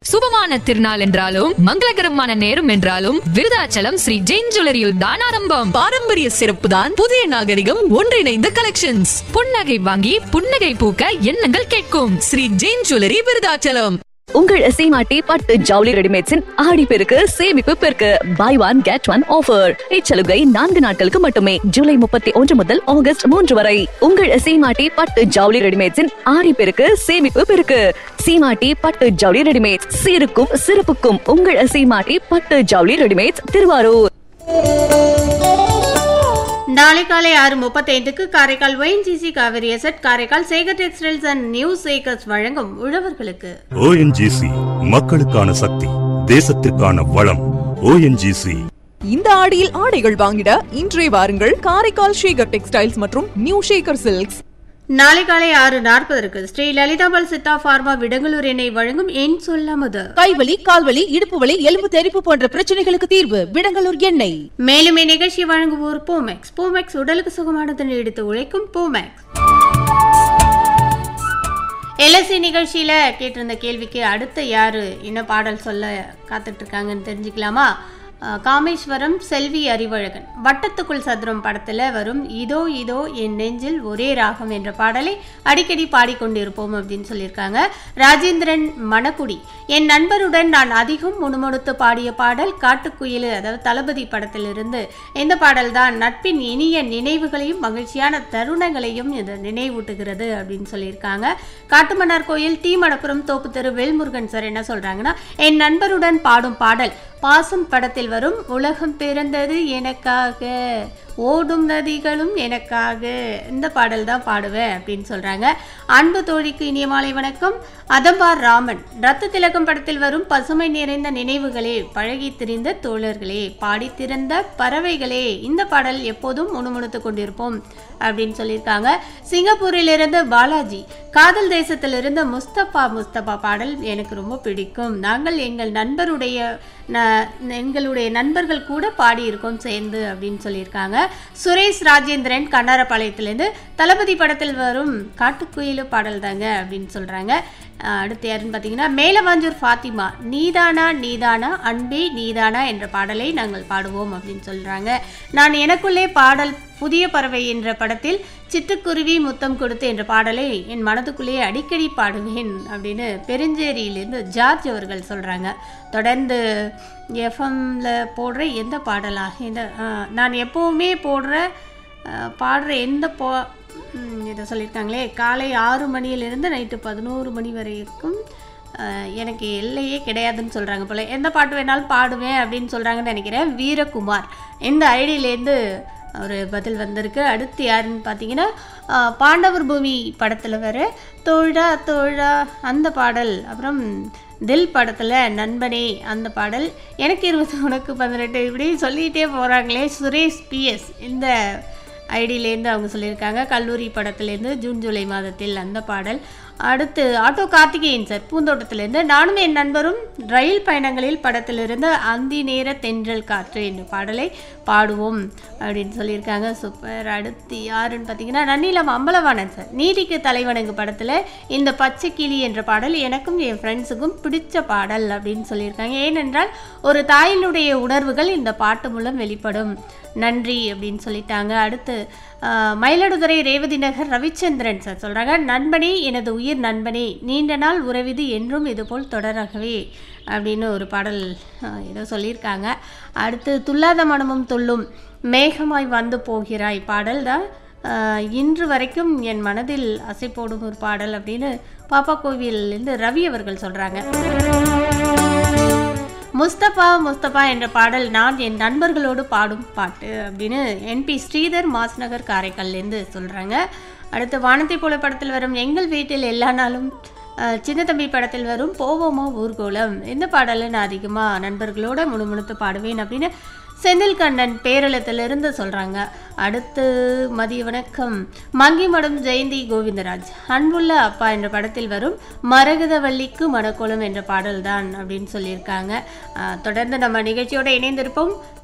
சுபமான திருநாள் என்றாலும் மங்களகரமான நேரம் என்றாலும் விருதாச்சலம் ஸ்ரீ ஜெயின் ஜுவல்லரியில் தான் ஆரம்பம் பாரம்பரிய சிறப்பு தான் புதிய நாகரிகம் ஒன்றிணைந்த கலெக்ஷன்ஸ் புன்னகை வாங்கி புன்னகை பூக்க எண்ணங்கள் கேட்கும் ஸ்ரீ ஜெயின் ஜுவல்லரி விருதாச்சலம் உங்கள் சீமாட்டி பட்டு ஜவுளி ரெடிமேட்ஸின் ஆடி பெருக்கு சேமிப்பு பெருக்கு buy one get one offer இச்சலுகை நான்கு நாட்களுக்கு மட்டுமே ஜூலை முப்பத்தி ஒன்று முதல் ஆகஸ்ட் மூன்று வரை உங்கள் சீமாட்டி பட்டு ஜவுளி ரெடிமேட்ஸின் ஆடி பெருக்கு சேமிப்பு பெருக்கு சீமாட்டி பட்டு ஜவுளி ரெடிமேட்ஸ் சீருக்கும் சிறப்புக்கும் உங்கள் சீமாட்டி பட்டு ஜவுளி ரெடிமேட்ஸ் திருவாரூர் நாளை காலை ஆறு முப்பத்தைந்துக்கு Karaikal ONGC Kaveri asset Karaikal Sekar textiles and news Sekars வழங்கும் உழவர்களுக்கு ஓஎன்ஜிசி மக்களுக்கான சக்தி தேசத்திற்கான வளம் ஓஎன்ஜிசி இந்த ஆடியில் ஆடைகள் வாங்கிட இன்றே வாருங்கள் காரைக்கால் ஷேகர் டெக்ஸ்டைல்ஸ் மற்றும் நியூ ஷேகர் சில்க்ஸ் நாளை காலை ஆறு நாற்பதற்கு ஸ்ரீ லலிதாபால் சித்தா பார்மா விடங்களூர் எண்ணெய் வழங்கும் என் சொல்லாமது கைவலி கால்வலி இடுப்பு வலி எலும்பு தெறிப்பு போன்ற பிரச்சனைகளுக்கு தீர்வு விடங்கலூர் எண்ணெய் மேலும் இந்நிகழ்ச்சி வழங்குவோர் பூமெக்ஸ் பூமெக்ஸ் உடலுக்கு சுகமானது எடுத்து உழைக்கும் பூமெக்ஸ் எல்எஸ்சி நிகழ்ச்சியில கேட்டிருந்த கேள்விக்கு அடுத்த யாரு என்ன பாடல் சொல்ல காத்துட்டு இருக்காங்கன்னு தெரிஞ்சுக்கலாமா அஹ், காமேஸ்வரம் செல்வி அறிவழகன் வட்டத்துக்குள் சதுரம் படத்துல வரும் இதோ இதோ என் நெஞ்சில் ஒரே ராகம் என்ற பாடலை அடிக்கடி பாடிக்கொண்டிருப்போம் அப்படின்னு சொல்லியிருக்காங்க ராஜேந்திரன் மணக்குடி என் நண்பருடன் நான் அதிகம் முணுமுணுத்து பாடிய பாடல் காட்டுக்குயில் அதாவது தளபதி படத்திலிருந்து இந்த பாடல் தான் நட்பின் இனிய நினைவுகளையும் மகிழ்ச்சியான தருணங்களையும் இது நினைவூட்டுகிறது அப்படின்னு சொல்லியிருக்காங்க காட்டுமன்னார் கோயில் டி மடப்புரம் தோப்பு தெரு வேல்முருகன் சார் என்ன சொல்றாங்கன்னா என் நண்பருடன் பாடும் பாடல் பாசம் படத்தில் வரும் உலகம் பிறந்தது எனக்காக ஓடும் நதிகளும் எனக்காக இந்த பாடல் தான் பாடுவேன் அப்படின்னு சொல்றாங்க அன்பு தோழிக்கு இனிய மாலை வணக்கம் அதம்பார் ராமன் ரத்த திலகம் படத்தில் வரும் பசுமை நிறைந்த நினைவுகளே பழகி திரிந்த தோழர்களே பாடி திறந்த பறவைகளே இந்த பாடல் எப்போதும் முணுமுணுத்து கொண்டிருப்போம் அப்படின்னு சொல்லியிருக்காங்க சிங்கப்பூரிலிருந்து பாலாஜி காதல் தேசத்திலிருந்து முஸ்தபா முஸ்தபா பாடல் எனக்கு ரொம்ப பிடிக்கும் நாங்கள் எங்கள் நண்பருடைய ந- எங்களுடைய நண்பர்கள் கூட பாடியிருக்கோம் சேர்ந்து அப்படின்னு சொல்லியிருக்காங்க சுரேஷ் ராஜேந்திரன் கண்ணாரப்பாளையத்திலேருந்து தளபதி படத்தில் வரும் காட்டுக்குயிலு பாடல் தாங்க அப்படின்னு சொல்கிறாங்க அடுத்து யாருன்னு பார்த்தீங்கன்னா மேலவாஞ்சூர் ஃபாத்திமா நீதானா நீதானா அன்பே நீதானா என்ற பாடலை நாங்கள் பாடுவோம் அப்படின்னு சொல்கிறாங்க நான் எனக்குள்ளே பாடல் புதிய பறவை என்ற படத்தில் சிட்டுக்குருவி முத்தம் கொடுத்து என்ற பாடலை என் மனதுக்குள்ளே அடிக்கடி பாடுவேன் அப்படின்னு பெருஞ்சேரியிலேருந்து ஜார்ஜ் அவர்கள் சொல்கிறாங்க தொடர்ந்து எஃப்எம்ல போடுற எந்த பாடலாக இந்த ஆ, நான் எப்போவுமே போடுற ஆ, பாடுற எந்த போ ம், இதை சொல்லியிருக்காங்களே காலை ஆறு மணியிலிருந்து நைட்டு பதினோரு மணி வரைக்கும் அஹ், எனக்கு எல்லையே கிடையாதுன்னு சொல்கிறாங்க போல எந்த பாட்டு வேணாலும் பாடுவேன் அப்படின்னு சொல்கிறாங்கன்னு நினைக்கிறேன் வீரகுமார் இந்த ஐடியிலேருந்து ஒரு பதில் வந்திருக்கு அடுத்து யாருன்னு பார்த்தீங்கன்னா அஹ், பாண்டவர் பூமி படத்தில் வர தோழா தோழா அந்த பாடல் அப்புறம் தில் படத்தில் நண்பனே அந்த பாடல் எனக்கு இருபது உனக்கு பதினெட்டு இப்படி சொல்லிகிட்டே போகிறாங்களே சுரேஷ் பிஎஸ் இந்த ஐடியிலேருந்து அவங்க சொல்லியிருக்காங்க கல்லூரி படத்துலேருந்து ஜூன் ஜூலை மாதத்தில் அந்த பாடல் அடுத்து ஆட்டோ கார்த்திகேயன் சார் பூந்தோட்டத்திலேருந்து நானும் என் நண்பரும் ரயில் பயணங்களில் படத்திலிருந்து அந்தி நேர தென்றல் காற்று என்ற பாடலை பாடுவோம் அப்படின்னு சொல்லியிருக்காங்க சூப்பர் அடுத்து யாருன்னு பார்த்தீங்கன்னா நன்னிலம் அம்பலவாணன் சார் நீதிக்கு தலைவணங்கு படத்தில் இந்த பச்சை கிளி என்ற பாடல் எனக்கும் என் ஃப்ரெண்ட்ஸுக்கும் பிடிச்ச பாடல் அப்படின்னு சொல்லியிருக்காங்க ஏனென்றால் ஒரு தாயினுடைய உணர்வுகள் இந்த பாட்டு மூலம் வெளிப்படும் நன்றி அப்படின்னு சொல்லிட்டாங்க அடுத்து ஆஹ், மயிலாடுதுறை ரேவதி நகர் ரவிச்சந்திரன் சார் சொல்கிறாங்க நண்பனே எனது உயிர் நண்பனே நீண்ட நாள் உறவிது என்றும் இதுபோல் தொடராகவே அப்படின்னு ஒரு பாடல் ஆஹ், ஏதோ சொல்லியிருக்காங்க அடுத்து துல்லாத மனமும் துள்ளும் மேகமாய் வந்து போகிறாய் பாடல் தான் ஆஹ், இன்று வரைக்கும் என் மனதில் அசை போடும் ஒரு பாடல் அப்படின்னு பாப்பா கோவிலிருந்து ரவி அவர்கள் சொல்கிறாங்க முஸ்தபா முஸ்தபா என்ற பாடல் நான் என் நண்பர்களோடு பாடும் பாட்டு அப்படின்னு என்பி ஸ்ரீதர் மாஸ்நகர் காரைக்கால்லேருந்து சொல்கிறாங்க அடுத்து வானத்தை போல படத்தில் வரும் எங்கள் வீட்டில் எல்லா நாளும் அஹ், சின்ன தம்பி படத்தில் வரும் போவோமா ஊர்கோலம் இந்த பாடலை நான் அதிகமாக நண்பர்களோட முணுமுணுத்து பாடுவேன் அப்படின்னு செந்தில் கண்ணன் பேரளத்திலிருந்து சொல்கிறாங்க அடுத்து மதிய வணக்கம் மங்கிமடம் ஜெயந்தி கோவிந்தராஜ் அன்புள்ள அப்பா என்ற படத்தில் வரும் மரகதவல்லிக்கு மணக்கோலம் என்ற பாடல் தான் அப்படின்னு சொல்லியிருக்காங்க ஆஹ் தொடர்ந்து நம்ம நிகழ்ச்சியோட இணைந்திருப்போம்